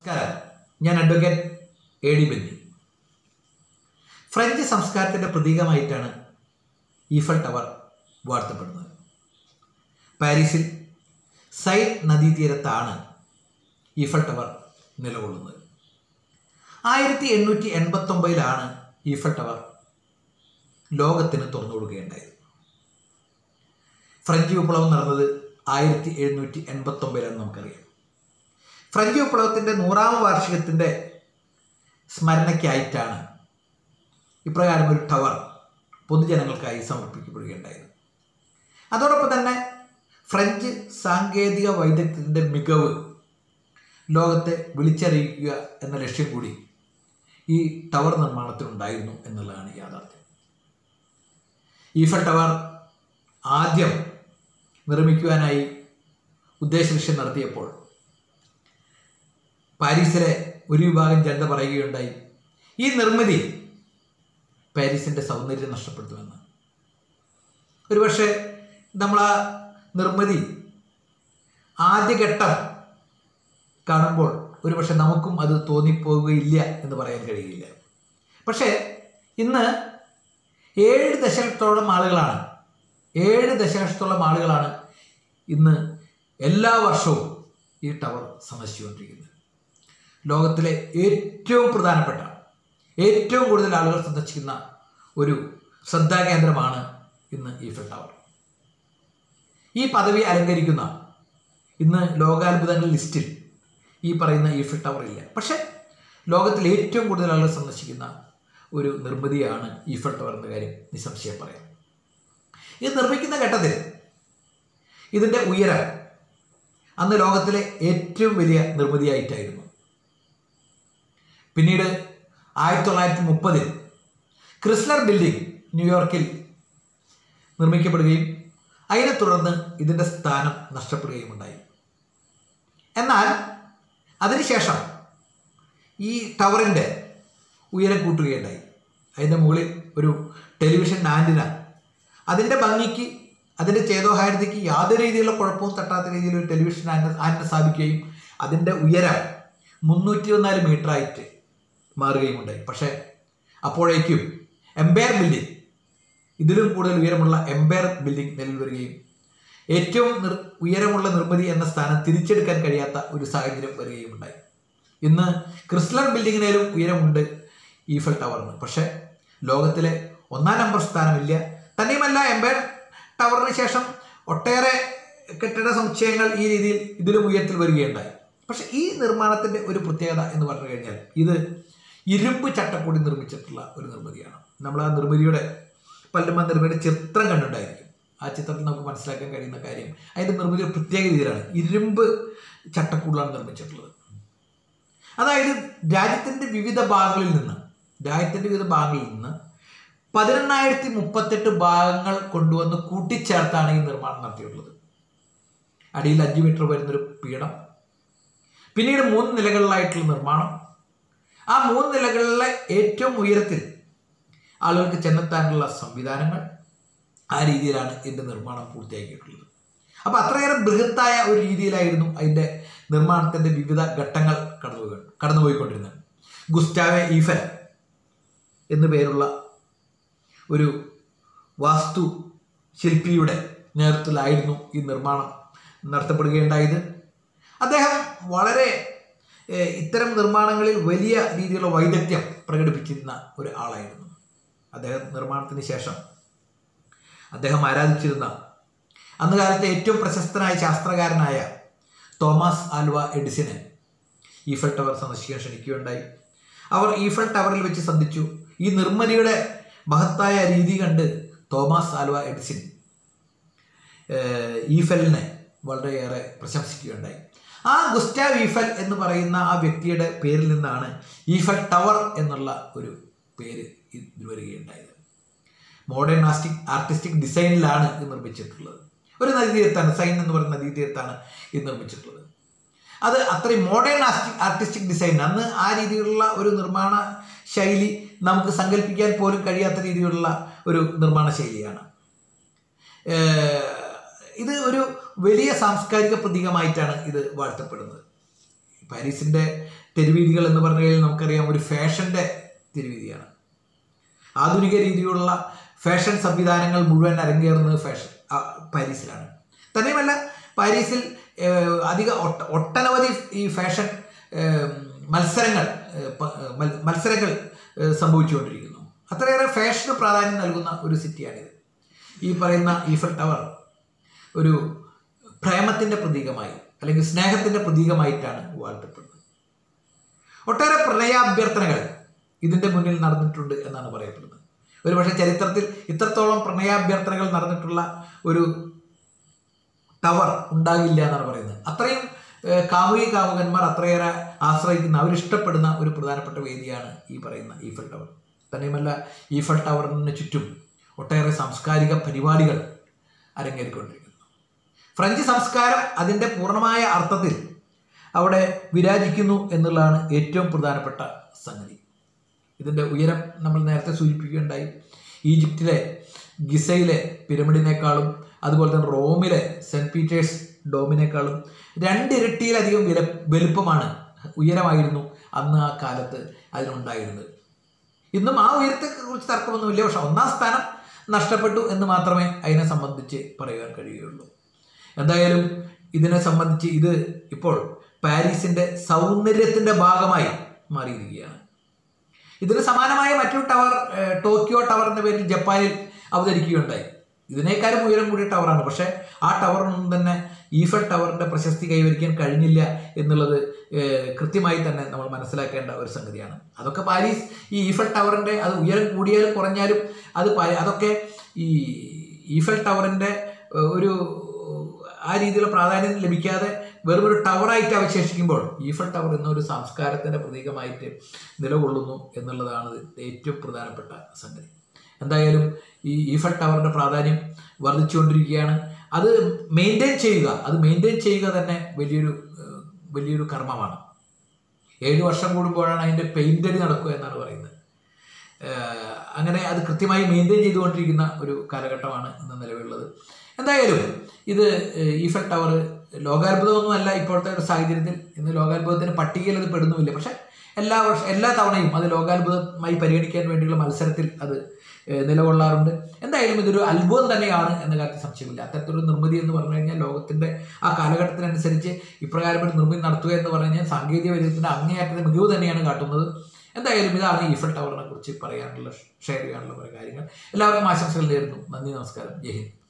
നമസ്കാരം ഞാൻ advocate A D Benny French സംസ്കാരത്തിൻ്റെ പ്രതീകമായിട്ടാണ് ഈഫൽ ടവർ വാഴ്ത്തപ്പെടുന്നത് പാരീസിൽ സൈൻ നദീതീരത്താണ് ഈഫൽ ടവർ നിലകൊള്ളുന്നത് ആയിരത്തി എണ്ണൂറ്റി എൺപത്തൊമ്പതിലാണ് ഈഫൽ ടവർ ലോകത്തിന് തുറന്നു കൊടുക്കുകയുണ്ടായത് ഫ്രഞ്ച് വിപ്ലവം നടന്നത് ആയിരത്തി എഴുന്നൂറ്റി എൺപത്തൊമ്പതിലാണ് നമുക്കറിയാം ഫ്രഞ്ച് വിപ്ലവത്തിൻ്റെ നൂറാം വാർഷികത്തിൻ്റെ സ്മരണയ്ക്കായിട്ടാണ് ഇപ്രകാരം ഒരു ടവർ പൊതുജനങ്ങൾക്കായി സമർപ്പിക്കപ്പെടുകയുണ്ടായത് അതോടൊപ്പം തന്നെ ഫ്രഞ്ച് സാങ്കേതിക വൈദഗ്ധ്യത്തിൻ്റെ മികവ് ലോകത്തെ വിളിച്ചറിയിക്കുക എന്ന ലക്ഷ്യം കൂടി ഈ ടവർ നിർമ്മാണത്തിനുണ്ടായിരുന്നു എന്നുള്ളതാണ് യാഥാർത്ഥ്യം ഈഫൽ ടവർ ആദ്യം നിർമ്മിക്കുവാനായി ഉദ്ദേശലക്ഷ്യം നടത്തിയപ്പോൾ പാരീസിലെ ഒരു വിഭാഗം ജനത പറയുകയുണ്ടായി ഈ നിർമ്മിതി പാരീസിൻ്റെ സൗന്ദര്യം നഷ്ടപ്പെടുത്തുമെന്ന് ഒരുപക്ഷെ നമ്മൾ ആ നിർമ്മിതി ആദ്യഘട്ടം കാണുമ്പോൾ ഒരുപക്ഷെ നമുക്കും അത് തോന്നിപ്പോവുകയില്ല എന്ന് പറയാൻ കഴിയില്ല പക്ഷേ ഇന്ന് ഏഴ് ദശലക്ഷത്തോളം ആളുകളാണ് ഏഴ് ദശലക്ഷത്തോളം ആളുകളാണ് ഇന്ന് എല്ലാ വർഷവും ഈ ടവർ സന്ദർശിച്ചുകൊണ്ടിരിക്കുന്നത് ലോകത്തിലെ ഏറ്റവും പ്രധാനപ്പെട്ട ഏറ്റവും കൂടുതൽ ആളുകൾ സന്ദർശിക്കുന്ന ഒരു ശ്രദ്ധാകേന്ദ്രമാണ് ഇന്ന് ഈഫൽ ടവർ ഈ പദവി അലങ്കരിക്കുന്ന ഇന്ന് ലോകാത്ഭുതങ്ങൾ ലിസ്റ്റിൽ ഈ പറയുന്ന ഈഫൽ ടവർ ഇല്ല പക്ഷേ ലോകത്തിൽ ഏറ്റവും കൂടുതൽ ആളുകൾ സന്ദർശിക്കുന്ന ഒരു നിർമ്മിതിയാണ് ഈഫൽ ടവർ എന്ന കാര്യം നിസ്സംശയം പറയാം ഇത് നിർമ്മിക്കുന്ന ഘട്ടത്തിൽ ഇതിൻ്റെ ഉയരം അന്ന് ലോകത്തിലെ ഏറ്റവും വലിയ നിർമ്മിതിയായിട്ടായിരുന്നു പിന്നീട് ആയിരത്തി തൊള്ളായിരത്തി മുപ്പതിൽ ക്രിസ്ലർ ബിൽഡിംഗ് ന്യൂയോർക്കിൽ നിർമ്മിക്കപ്പെടുകയും അതിനെ തുടർന്ന് ഇതിൻ്റെ സ്ഥാനം നഷ്ടപ്പെടുകയും ഉണ്ടായി എന്നാൽ അതിനുശേഷം ഈ ടവറിൻ്റെ ഉയരം കൂട്ടുകയുണ്ടായി അതിൻ്റെ മുകളിൽ ഒരു ടെലിവിഷൻ ആൻറ്റിന അതിൻ്റെ ഭംഗിക്ക് അതിൻ്റെ ചേതോഹാരിതയ്ക്ക് യാതൊരു രീതിയിലുള്ള കുഴപ്പവും തട്ടാത്ത രീതിയിൽ ഒരു ടെലിവിഷൻ ആൻറ്റിന ആൻറ്റിന സ്ഥാപിക്കുകയും അതിൻ്റെ ഉയരം മുന്നൂറ്റി ഒന്നാല് മീറ്ററായിട്ട് മാറുകയും ഉണ്ടായി പക്ഷേ അപ്പോഴേക്കും എംപയർ ബിൽഡിംഗ് ഇതിലും കൂടുതൽ ഉയരമുള്ള എംപയർ ബിൽഡിംഗ് നിലവിൽ വരികയും ഏറ്റവും നിർ ഉയരമുള്ള നിർമ്മിതി എന്ന സ്ഥാനം തിരിച്ചെടുക്കാൻ കഴിയാത്ത ഒരു സാഹചര്യം വരികയും ഉണ്ടായി ഇന്ന് ക്രിസ്ലർ ബിൽഡിങ്ങിനേലും ഉയരമുണ്ട് ഈഫൽ ടവറിന് പക്ഷേ ലോകത്തിലെ ഒന്നാം നമ്പർ സ്ഥാനമില്ല തന്നെയുമല്ല എംപയർ ടവറിന് ശേഷം ഒട്ടേറെ കെട്ടിട സമുച്ചയങ്ങൾ ഈ രീതിയിൽ ഇതിലും ഉയരത്തിൽ വരികയുണ്ടായി പക്ഷേ ഈ നിർമ്മാണത്തിൻ്റെ ഒരു പ്രത്യേകത എന്ന് പറഞ്ഞു കഴിഞ്ഞാൽ ഇത് ഇരുമ്പ് ചട്ടക്കൂടി നിർമ്മിച്ചിട്ടുള്ള ഒരു നിർമ്മിതിയാണ് നമ്മൾ ആ നിർമ്മിതിയുടെ പല്ലുമ നിർമ്മിതിയുടെ ചിത്രം കണ്ടിട്ടുണ്ടായിരിക്കും ആ ചിത്രത്തിൽ നമുക്ക് മനസ്സിലാക്കാൻ കഴിയുന്ന കാര്യം അതിൻ്റെ നിർമ്മിതി ഒരു പ്രത്യേക രീതിയിലാണ് ഇരുമ്പ് ചട്ടക്കൂടിലാണ് നിർമ്മിച്ചിട്ടുള്ളത് അതായത് രാജ്യത്തിൻ്റെ വിവിധ ഭാഗങ്ങളിൽ നിന്ന് രാജ്യത്തിൻ്റെ വിവിധ ഭാഗങ്ങളിൽ നിന്ന് പതിനെണ്ണായിരത്തി മുപ്പത്തെട്ട് ഭാഗങ്ങൾ കൊണ്ടുവന്ന് കൂട്ടിച്ചേർത്താണ് ഈ നിർമ്മാണം നടത്തിയിട്ടുള്ളത് അടിയിൽ അഞ്ച് മീറ്റർ വരുന്നൊരു പീഠം പിന്നീട് മൂന്ന് നിലകളിലായിട്ടുള്ള നിർമ്മാണം ആ മൂന്ന് നിലകളിലെ ഏറ്റവും ഉയരത്തിൽ ആളുകൾക്ക് ചെന്നെത്താനുള്ള സംവിധാനങ്ങൾ ആ രീതിയിലാണ് ഇതിൻ്റെ നിർമ്മാണം പൂർത്തിയാക്കിയിട്ടുള്ളത് അപ്പോൾ അത്രയേറെ ബൃഹത്തായ ഒരു രീതിയിലായിരുന്നു അതിൻ്റെ നിർമ്മാണത്തിൻ്റെ വിവിധ ഘട്ടങ്ങൾ കടന്നു കടന്നുപോയിക്കൊണ്ടിരുന്നത് ഗുസ്റ്റാവെ ഈഫൽ എന്നു പേരുള്ള ഒരു വാസ്തു ശില്പിയുടെ നേതൃത്വത്തിലായിരുന്നു ഈ നിർമ്മാണം നടത്തപ്പെടുകയുണ്ടായത് അദ്ദേഹം വളരെ ഏഹ്, ഇത്തരം നിർമ്മാണങ്ങളിൽ വലിയ രീതിയിലുള്ള വൈദഗ്ധ്യം പ്രകടിപ്പിച്ചിരുന്ന ഒരു ആളായിരുന്നു അദ്ദേഹം നിർമ്മാണത്തിന് ശേഷം അദ്ദേഹം ആരാധിച്ചിരുന്ന അന്ന് കാലത്തെ ഏറ്റവും പ്രശസ്തനായ ശാസ്ത്രകാരനായ തോമസ് ആൽവ എഡിസിനെ ഈഫൽ ടവർ സന്ദർശിക്കാൻ ക്ഷണിക്കുകയുണ്ടായി അവർ ഈഫൽ ടവറിൽ വെച്ച് സന്ധിച്ചു ഈ നിർമ്മിതിയുടെ മഹത്തായ രീതി കണ്ട് തോമസ് ആൽവ എഡിസിൻ ഏഹ്, ഈഫലിനെ വളരെയേറെ പ്രശംസിക്കുകയുണ്ടായി ആ ഗുസ്റ്റാവ് ഈഫൽ എന്ന് പറയുന്ന ആ വ്യക്തിയുടെ പേരിൽ നിന്നാണ് ഈഫൽ ടവർ എന്നുള്ള ഒരു പേര് ഇതിൽ വരികയുണ്ടായത് മോഡേൺ ആസ്റ്റിക് ആർട്ടിസ്റ്റിക് ഡിസൈനിലാണ് ഇത് നിർമ്മിച്ചിട്ടുള്ളത് ഒരു നദീതീരത്താണ് സൈൻ എന്ന് പറയുന്ന നദീതീരത്താണ് ഇത് നിർമ്മിച്ചിട്ടുള്ളത് അത് അത്രയും മോഡേൺ ആസ്റ്റിക് ആർട്ടിസ്റ്റിക് ഡിസൈൻ അന്ന് ആ രീതിയിലുള്ള ഒരു നിർമ്മാണ ശൈലി നമുക്ക് സങ്കല്പിക്കാൻ പോലും കഴിയാത്ത രീതിയിലുള്ള ഒരു നിർമ്മാണ ശൈലിയാണ് ഏഹ് ഇത് ഒരു വലിയ സാംസ്കാരിക പ്രതീകമായിട്ടാണ് ഇത് വാഴ്ത്തപ്പെടുന്നത് പാരീസിൻ്റെ തെരുവീതികൾ എന്ന് പറഞ്ഞു കഴിഞ്ഞാൽ നമുക്കറിയാം ഒരു ഫാഷൻ്റെ തെരുവീതിയാണ് ആധുനിക രീതിയിലുള്ള ഫാഷൻ സംവിധാനങ്ങൾ മുഴുവൻ അരങ്ങേറുന്നത് ഫാഷൻ ആ, പാരീസിലാണ് തന്നെയുമല്ല പാരീസിൽ ഏഹ്, അധിക ഒട്ട ഒട്ടനവധി ഈ ഫാഷൻ ഏഹ്, മത്സരങ്ങൾ ഏഹ്, പ- മൽ- മത്സരങ്ങൾ ഏഹ്, സംഭവിച്ചുകൊണ്ടിരിക്കുന്നു അത്രയേറെ ഫാഷന് പ്രാധാന്യം നൽകുന്ന ഒരു സിറ്റിയാണിത് ഈ പറയുന്ന ഈഫൽ ടവർ ഒരു പ്രേമത്തിൻ്റെ പ്രതീകമായി അല്ലെങ്കിൽ സ്നേഹത്തിൻ്റെ പ്രതീകമായിട്ടാണ് വാഴ്ത്തപ്പെടുന്നത് ഒട്ടേറെ പ്രണയാഭ്യർത്ഥനകൾ ഇതിൻ്റെ മുന്നിൽ നടന്നിട്ടുണ്ട് എന്നാണ് പറയപ്പെടുന്നത് ഒരുപക്ഷെ ചരിത്രത്തിൽ ഇത്രത്തോളം പ്രണയാഭ്യർത്ഥനകൾ നടന്നിട്ടുള്ള ഒരു ടവർ ഉണ്ടാകില്ല എന്നാണ് പറയുന്നത് അത്രയും ഏഹ്, കാമുകി കാമുകന്മാർ അത്രയേറെ ആശ്രയിക്കുന്ന അവരിഷ്ടപ്പെടുന്ന ഒരു പ്രധാനപ്പെട്ട വേദിയാണ് ഈ പറയുന്ന ഈഫൽ ടവർ തന്നെയുമല്ല ഈഫൽ ടവറിന് ചുറ്റും ഒട്ടേറെ സാംസ്കാരിക പരിപാടികൾ അരങ്ങേറിക്കൊണ്ടിരിക്കുന്നു ഫ്രഞ്ച് സംസ്കാരം അതിൻ്റെ പൂർണ്ണമായ അർത്ഥത്തിൽ അവിടെ വിരാജിക്കുന്നു എന്നുള്ളതാണ് ഏറ്റവും പ്രധാനപ്പെട്ട സംഗതി ഇതിൻ്റെ ഉയരം നമ്മൾ നേരത്തെ സൂചിപ്പിക്കുകയുണ്ടായി ഈജിപ്തിലെ ഗിസയിലെ പിരമിഡിനേക്കാളും അതുപോലെ തന്നെ റോമിലെ സെൻറ്റ് പീറ്റേഴ്സ് ഡോമിനേക്കാളും രണ്ടിരട്ടിയിലധികം വില വലുപ്പമാണ് ഉയരമായിരുന്നു അന്ന് ആ കാലത്ത് അതിനുണ്ടായിരുന്നത് ഇന്നും ആ ഉയരത്തെ കുറിച്ച് തർക്കമൊന്നുമില്ല പക്ഷെ ഒന്നാം സ്ഥാനം നഷ്ടപ്പെട്ടു എന്ന് മാത്രമേ അതിനെ സംബന്ധിച്ച് പറയുവാൻ കഴിയുകയുള്ളൂ എന്തായാലും ഇതിനെ സംബന്ധിച്ച് ഇത് ഇപ്പോൾ പാരീസിൻ്റെ സൗന്ദര്യത്തിൻ്റെ ഭാഗമായി മാറിയിരിക്കുകയാണ് ഇതിന് സമാനമായ മറ്റൊരു ടവർ ഏഹ്, ടോക്കിയോ ടവർ എന്ന പേരിൽ ജപ്പാനിൽ അവതരിക്കുകയുണ്ടായി ഇതിനേക്കാളും ഉയരം കൂടിയ ടവറാണ് പക്ഷേ ആ ടവറിനൊന്നും തന്നെ ഈഫൽ ടവറിൻ്റെ പ്രശസ്തി കൈവരിക്കാൻ കഴിഞ്ഞില്ല എന്നുള്ളത് ഏഹ്, കൃത്യമായി തന്നെ നമ്മൾ മനസ്സിലാക്കേണ്ട ഒരു സംഗതിയാണ് അതൊക്കെ പാരീസ് ഈ ഈഫൽ ടവറിൻ്റെ അത് ഉയരം കൂടിയാലും കുറഞ്ഞാലും അത് പാ- അതൊക്കെ ഈ ഈഫൽ ടവറിൻ്റെ ഏഹ്, ഒരു ആ രീതിയിലുള്ള പ്രാധാന്യം ലഭിക്കാതെ വെറും ഒരു ടവറായിട്ട് അവശേഷിക്കുമ്പോൾ ഈഫൽ ടവർ എന്നൊരു സംസ്കാരത്തിൻ്റെ പ്രതീകമായിട്ട് നിലകൊള്ളുന്നു എന്നുള്ളതാണ് ഏറ്റവും പ്രധാനപ്പെട്ട സംഗതി എന്തായാലും ഈ ഈഫൽ ടവറിൻ്റെ പ്രാധാന്യം വർദ്ധിച്ചുകൊണ്ടിരിക്കുകയാണ് അത് മെയിൻറ്റെയിൻ ചെയ്യുക അത് മെയിൻറ്റെയിൻ ചെയ്യുക തന്നെ വലിയൊരു ഏഹ്, വലിയൊരു കർമ്മമാണ് ഏഴ് വർഷം കൂടുമ്പോഴാണ് അതിൻ്റെ പെയിൻ്റടി നടക്കുക എന്നാണ് പറയുന്നത് ഏഹ്, അങ്ങനെ അത് കൃത്യമായി മെയിൻറ്റെയിൻ ചെയ്തുകൊണ്ടിരിക്കുന്ന ഒരു കാലഘട്ടമാണ് ഇന്ന് നിലവിലുള്ളത് എന്തായാലും ഇത് ഏഹ്, ഈഫൽ ടവർ ലോകാത്ഭുതമൊന്നുമല്ല ഇപ്പോഴത്തെ ഒരു സാഹചര്യത്തിൽ ഇന്ന് ലോകാത്ഭുതത്തിന് പട്ടികയിൽ അത് പെടുന്നുമില്ല പക്ഷേ എല്ലാ വർഷ എല്ലാ തവണയും അത് ലോകാത്ഭുതമായി പരിഗണിക്കാൻ വേണ്ടിയുള്ള മത്സരത്തിൽ അത് ഏഹ്, നിലകൊള്ളാറുണ്ട് എന്തായാലും ഇതൊരു അത്ഭുതം തന്നെയാണ് എന്ന കാര്യത്തിൽ സംശയമില്ല അത്തരത്തിലൊരു നിർമ്മിതി എന്ന് പറഞ്ഞു കഴിഞ്ഞാൽ ലോകത്തിൻ്റെ ആ കാലഘട്ടത്തിനനുസരിച്ച് ഇപ്രകാരം ഒരു നിർമ്മിതി നടത്തുക എന്ന് പറഞ്ഞു കഴിഞ്ഞാൽ സാങ്കേതിക വിദ്യത്തിൻ്റെ അങ്ങേയറ്റത്തെ മികവ് തന്നെയാണ് കാട്ടുന്നത് എന്തായാലും ഇതാണ് ഈഫൽ ടവറിനെ കുറിച്ച് പറയാനുള്ള ഷെയർ ചെയ്യാനുള്ള കുറേ കാര്യങ്ങൾ എല്ലാവർക്കും ആശംസകൾ നേരുന്നു നന്ദി നമസ്കാരം ജയ് ഹിന്ദ്